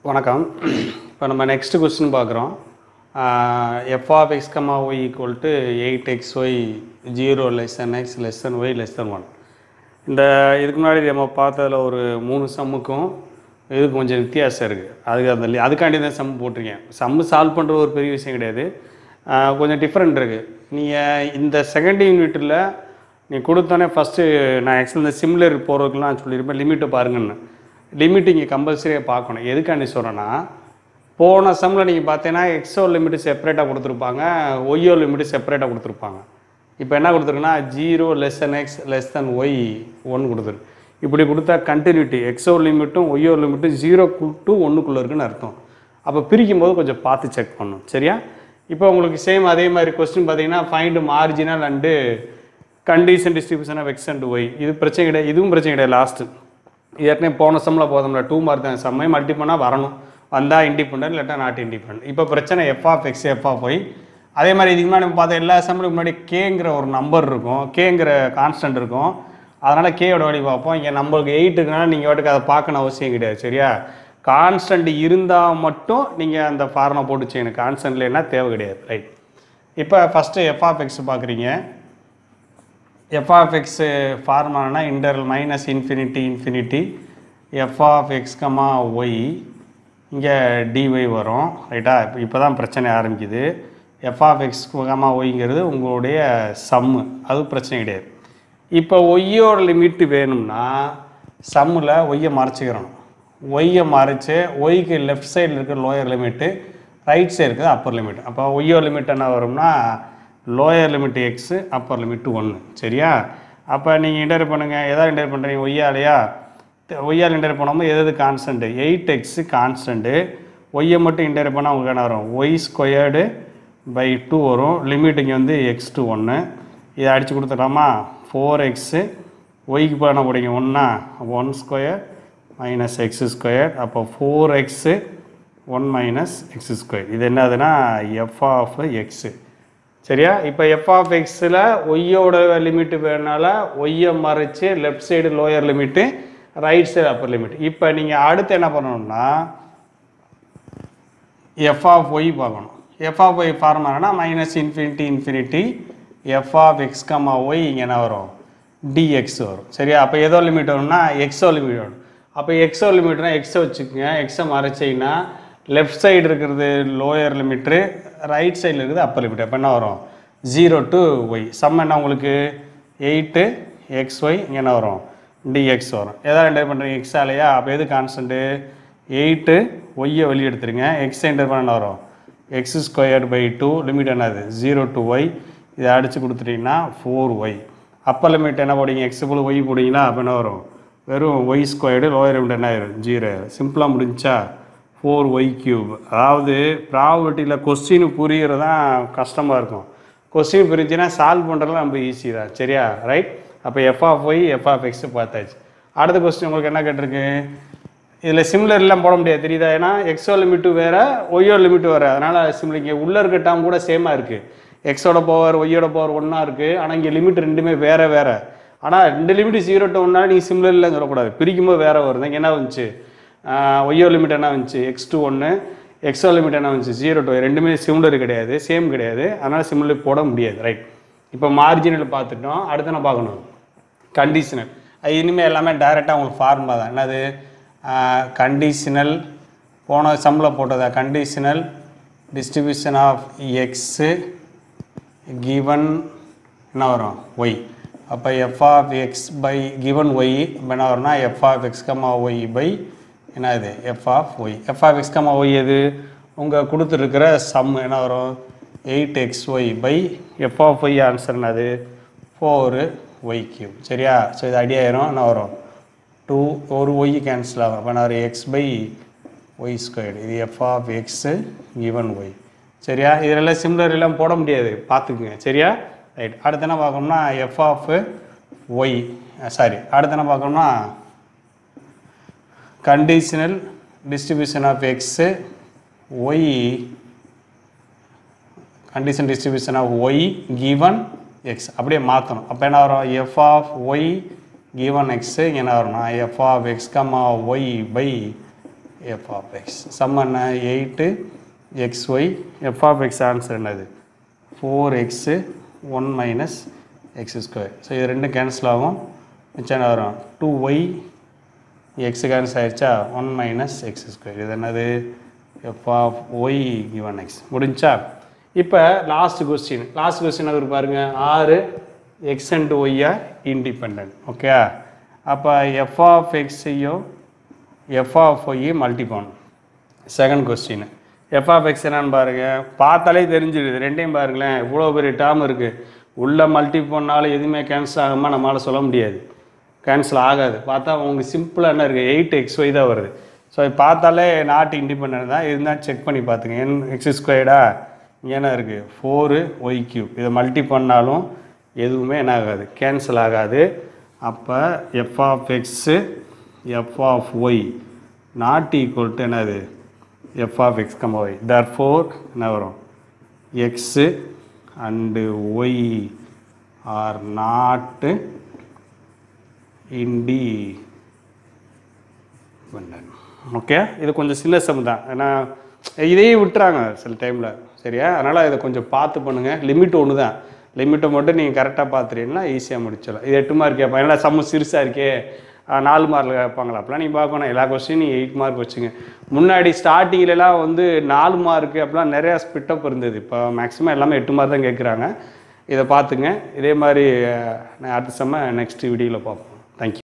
வணக்கம் இப்போ நம்ம நெக்ஸ்ட் கொஸ்டின் பார்க்குறோம் f of x comma y equal to eight x y zero less than x less than y less than one இந்த இதுக்கு முன்னாடி நம்ம பார்த்ததுல ஒரு மூணு சம்முக்கும் இதுக்கு கொஞ்சம் வித்தியாசம் இருக்குது அதுக்கு அந்த li- அதுக்காண்டி தான் சம் போட்டிருக்கேன் சம்மு சால்வ் பண்ணுறது ஒரு பெரிய விஷயம் கிடையாது ஆஹ் கொஞ்சம் டிஃப்ரெண்ட் இருக்குது நீங்கள் இந்த செகண்ட் யூனிட்டில் நீ கொடுத்தோன்னே ஃபஸ்ட்டு நான் ஆக்சுவலி இந்த சிம்லர் போகிறதுக்குலாம் சொல்லியிருப்பேன் லிமிட்டை பாருங்கன்னு லிமிட் இங்கே கம்பல்சரியாக பார்க்கணும் எதுக்காண்டி சொல்கிறேன்னா போன சம்மில் நீங்கள் பார்த்தீங்கன்னா எக்ஸோ லிமிட்டு செப்பரேட்டாக கொடுத்துருப்பாங்க ஒய்யோ லிமிட்டு செப்பரேட்டாக கொடுத்துருப்பாங்க இப்போ என்ன கொடுத்துருக்குன்னா zero less than x less than y one கொடுத்துருக்கு இப்படி கொடுத்தா கண்டினியூட்டி எக்ஸோ லிமிட்டும் ஒய்யோ லிமிட்டும் ஜீரோ டு ஒன்றுக்குள்ளே இருக்குன்னு அர்த்தம் அப்போ பிரிக்கும் போது கொஞ்சம் பார்த்து செக் பண்ணணும் சரியா இப்போ உங்களுக்கு சேம் அதே மாதிரி கொஸ்டின் பார்த்தீங்கன்னா find marginal and condition distribution of x and y இது பிரச்சனை கிடையாது இதுவும் பிரச்சனை கிடையாது லாஸ்ட்டு ஏற்கனவே போன சம்மில் போதோம்ல டூ மார்க் தான் செம்மை மல்டி பண்ணால் வரணும் வந்தால் இண்டிபெண்டன்ட் இல்லாட்டா நாட் இண்டிபெண்டன்ட் இப்போ பிரச்சனை f of x f of y அதே மாதிரி இதுக்கு முன்னாடி நம்ம பார்த்த எல்லா சம்முக்கு முன்னாடி கேங்கிற ஒரு நம்பர் இருக்கும் கேங்கிற கான்ஸ்டன்ட் இருக்கும் அதனால் கேயோட வழி பார்ப்போம் இங்கே நம்மளுக்கு எயிட் இருக்குனால நீங்கள் வாட்டுக்கு அதை பார்க்கணும் அவசியம் கிடையாது சரியா கான்ஸ்டன்ட் இருந்தால் மட்டும் நீங்கள் அந்த ஃபார்மை போட்டு செய்யணும் கான்ஸ்டன்ட் இல்லைன்னா தேவை கிடையாது ரைட் இப்போ ஃபஸ்ட்டு எஃப் ஆஃப் எக்ஸ் பார்க்குறீங்க எஃப் ஆஃப் எக்ஸ் ஃபார்முலானா interval minus infinity infinity f of x comma y இங்கே டிஒய் வரும் ரைட்டா இப்போ இப்போ தான் பிரச்சனை ஆரம்பிக்குது எஃப் ஆஃப் எக்ஸ் கமா ஒய்ங்கிறது உங்களுடைய சம்மு அது பிரச்சனை கிடையாது இப்போ ஒய்யோட லிமிட்டு வேணும்னா சம்மில் ஒய்யை மறைச்சிக்கிறணும் ஒய்யை மறைச்சு ஒய்க்கு லெஃப்ட் சைடில் இருக்கிற லோயர் லிமிட்டு ரைட் சைடு இருக்குது அப்பர் லிமிட் அப்போ ஒய்யோ லிமிட் என்ன வரும்னா lower limit x upper limit ஒன்று சரியா அப்போ நீங்கள் இன்டர் பண்ணுங்கள் எதாவது இன்டர் பண்ணுறீங்க ஒய்யாலையா ஒய்யால் இன்டர் பண்ணும்போது எது எது கான்ஸ்டன்ட்டு எயிட் எக்ஸு கான்ஸ்டன்ட்டு ஒய்யை மட்டும் இன்டர் பண்ணால் உங்களுக்கு என்ன வரும் ஒய் ஸ்கொயர்டு பை டூ வரும் லிமிட் இங்கே வந்து எக்ஸ் டூ ஒன்று இதை அடித்து கொடுத்துடலாமா ஃபோர் எக்ஸு ஒய்க்கு பண்ண முடியுங்க ஒன்றா one square minus x square அப்போ four x one minus x square இது என்னதுன்னா எஃப் ஆஃப் எக்ஸு சரியா இப்போ எஃப் ஆஃப் எக்ஸில் ஒய்யோட லிமிட்டு வேணுனால ஒய்யை மறைச்சு left side lower limit right side upper limit இப்போ நீங்கள் அடுத்து என்ன பண்ணணும்னா எஃப் ஆஃப் ஒய் பார்க்கணும் எஃப் ஆஃப் ஒய் ஃபார்முலானா minus infinity infinity f of x comma y இங்கே என்ன வரும் டிஎக்ஸ் வரும் சரியா அப்போ ஏதோ லிமிட் வரும்னா எக்ஸோ லிமிட் வரும் அப்போ எக்ஸோ லிமிட்னா எக்ஸை வச்சுக்கோங்க எக்ஸை மறைச்சிங்கன்னா லெஃப்ட் சைடு இருக்கிறது லோயர் லிமிட்ரு ரைட் சைடில் இருக்கிறது அப்பர் லிமிட் அப்போ என்ன வரும் ஜீரோ டு ஒய் சம் என்ன உங்களுக்கு எயிட்டு எக்ஸ் ஒய் இங்கே என்ன வரும் டிஎக்ஸ் வரும் எதாவது என்டர் பண்ணுறீங்க எக்ஸ் ஆலையா அப்போ எது கான்ஸ்டன்ட்டு எயிட்டு ஒய்யை வெளியே எடுத்துருங்க எக்ஸ் என்டர் பண்ண என்ன வரும் x squared by two limit என்னது ஜீரோ டு ஒய் இதை அடித்து கொடுத்துட்டீங்கன்னா ஃபோர் ஒய் அப்பர் லிமிட் என்ன போடுங்க எக்ஸ் போல் ஒய் போட்டிங்கன்னா அப்போ என்ன வரும் வெறும் ஒய் ஸ்கொயர்டு லோயர் லிமிட் என்ன ஆயிரும் ஜீரோ சிம்பிளாக முடிஞ்சா ஃபோர் ஒய் கியூப் அதாவது ப்ராபர்ட்டியில் கொஸ்டின் புரிகிறது தான் கஷ்டமாக இருக்கும் கொஸ்டின் புரிஞ்சுன்னா சால்வ் பண்ணுறதுலாம் ரொம்ப ஈஸி தான் சரியா ரைட் அப்போ f of y f of x பார்த்தாச்சு அடுத்த கொஸ்டின் உங்களுக்கு என்ன கேட்டிருக்கு இதில் சிம்லர்லாம் போட முடியாது தெரியுதா ஏன்னா எக்ஸோ லிமிட்டு வேறு ஒய்யோ லிமிட்டு வேறு அதனால் சிம்லர் இங்கே உள்ளே இருக்க டேர்ம் கூட சேமாக இருக்குது எக்ஸோட பவர் ஒய்யோட பவர் ஒன்றா இருக்குது ஆனால் இங்கே லிமிட் ரெண்டுமே வேறு வேறு ஆனால் ரெண்டு லிமிட் ஜீரோ டு ஒன்றா நீங்கள் சிம்லர் இல்லைன்னு சொல்லக்கூடாது பிரிக்கும்போது வேறு வருது இங்கே என்ன வந்துச்சு ஒய்யோ லிமிட் என்ன வந்துச்சு எக்ஸ் டூ ஒன்று எக்ஸோ லிமிட் என்ன வந்துச்சு ஜீரோ டூ ரெண்டுமே சிமிலர் கிடையாது சேம் கிடையாது அதனால் சிமிலர் போட முடியாது ரைட் இப்போ மார்ஜினல் பார்த்துட்டோம் அடுத்து என்ன பார்க்கணும் கண்டிஷனல் அது இனிமேல் எல்லாமே டைரெக்டாக உங்களுக்கு ஃபார்முலா தான் என்னது கண்டிஷனல் போன சம்மில் போட்டதா conditional distribution of x given என்ன வரும் ஒய் அப்போ f of x by given y இப்போ என்ன வரும்னா f of x comma y by என்ன இது f of y f of x comma y எது உங்கள் கொடுத்துருக்கிற சம் என்ன வரும் eight x y by f of y answer என்னது ஃபோரு ஒய் கியூப் சரியா ஸோ இது அடியாயிரும் என்ன வரும் டூ ஒரு ஒய் கேன்சல் ஆகும் அப்போ நான் எக்ஸ் பை ஒய் ஸ்கொயர்டு இது f of x given y சரியா இதெல்லாம் சிம்லர் எல்லாம் போட முடியாது பார்த்துக்குங்க சரியா ரைட் அடுத்து என்ன பார்க்கணும்னா எஃப் ஆஃப் ஒய் சாரி அடுத்து என்ன பார்க்கணும்னா conditional distribution of x y condition distribution of y given x அப்படியே மாற்றணும் அப்போ என்ன வரும் f of y given x இங்கே என்ன வரும்னா f of x comma y by f of x sum என்ன eight x y f of x answer என்னது four x one minus x square so இது ரெண்டும் கேன்சல் ஆகும் மிச்சம் என்ன வரும் டூ ஒய் எக்ஸ் கேன்சல் ஆயிடுச்சா ஒன் மைனஸ் எக்ஸ் ஸ்கொயர் இது என்னது f of y given x முடிஞ்சா இப்போ லாஸ்ட் கொஸ்டின் லாஸ்ட் கொஸ்டின் அவர் பாருங்க ஆறு எக்ஸ் அண்ட் ஒய்யா இண்டிபெண்ட் ஓகே அப்போ எஃப் ஆஃப் எக்ஸையும் எஃப் ஆஃப் ஒய்யும் மல்டி பண்ணணும் second question f of x என்னன்னு பாருங்க பார்த்தாலே தெரிஞ்சிடுது ரெண்டையும் பாருங்களேன் இவ்வளோ பெரிய டேர்ம் இருக்குது உள்ள மல்டி பண்ணாலும் எதுவுமே கேன்சல் ஆகாம நம்மளால் சொல்ல முடியாது கேன்சல் ஆகாது பார்த்தா உங்களுக்கு சிம்பிளாக என்ன இருக்குது எயிட் எக்ஸ் ஒய் தான் வருது ஸோ இது பார்த்தாலே நாட் இண்டிபெண்ட் தான் இருந்தால் செக் பண்ணி பார்த்துங்க என் எக்ஸ் ஸ்கொயர்டா இங்கே என்ன இருக்குது ஃபோரு ஒய் கியூப் இதை மல்டி பண்ணாலும் எதுவுமே என்ன ஆகாது கேன்சல் ஆகாது அப்போ f of x f of y not equal to என்னது f of x comma y தர் ஃபோர் என்ன வரும் x and y are not இண்டி ஓகே இது கொஞ்சம் சின்ன சம் தான் ஏன்னா இதையும் விட்டுறாங்க சில டைமில் சரியா அதனால் இதை கொஞ்சம் பார்த்து பண்ணுங்கள் லிமிட் ஒன்று தான் லிமிட்டை மட்டும் நீங்கள் கரெக்டாக பார்த்துட்டீங்கன்னா ஈஸியாக முடிச்சிடலாம் இது எட்டு மார்க் கேட்பாங்க ஏன்னா சம்மு சிறுசாக இருக்கே ஆஹ் நாலு மார்க்கில் கேட்பாங்களா அப்போலாம் நீங்கள் பார்க்கணும் எல்லா கொஸ்டின் நீங்கள் எயிட் மார்க் வச்சுங்க முன்னாடி ஸ்டார்டிங்லலாம் வந்து நாலு மார்க்கு அப்படிலாம் நிறையா ஸ்பிட்டப் இருந்தது இப்போ மேக்ஸிமம் எல்லாமே எட்டு மார்க் தான் கேட்குறாங்க இதை பார்த்துங்க இதே மாதிரி அஹ், நான் அடுத்த செம்ம நெக்ஸ்ட் வீடியோவில் பார்ப்போம் தேங்க்யூ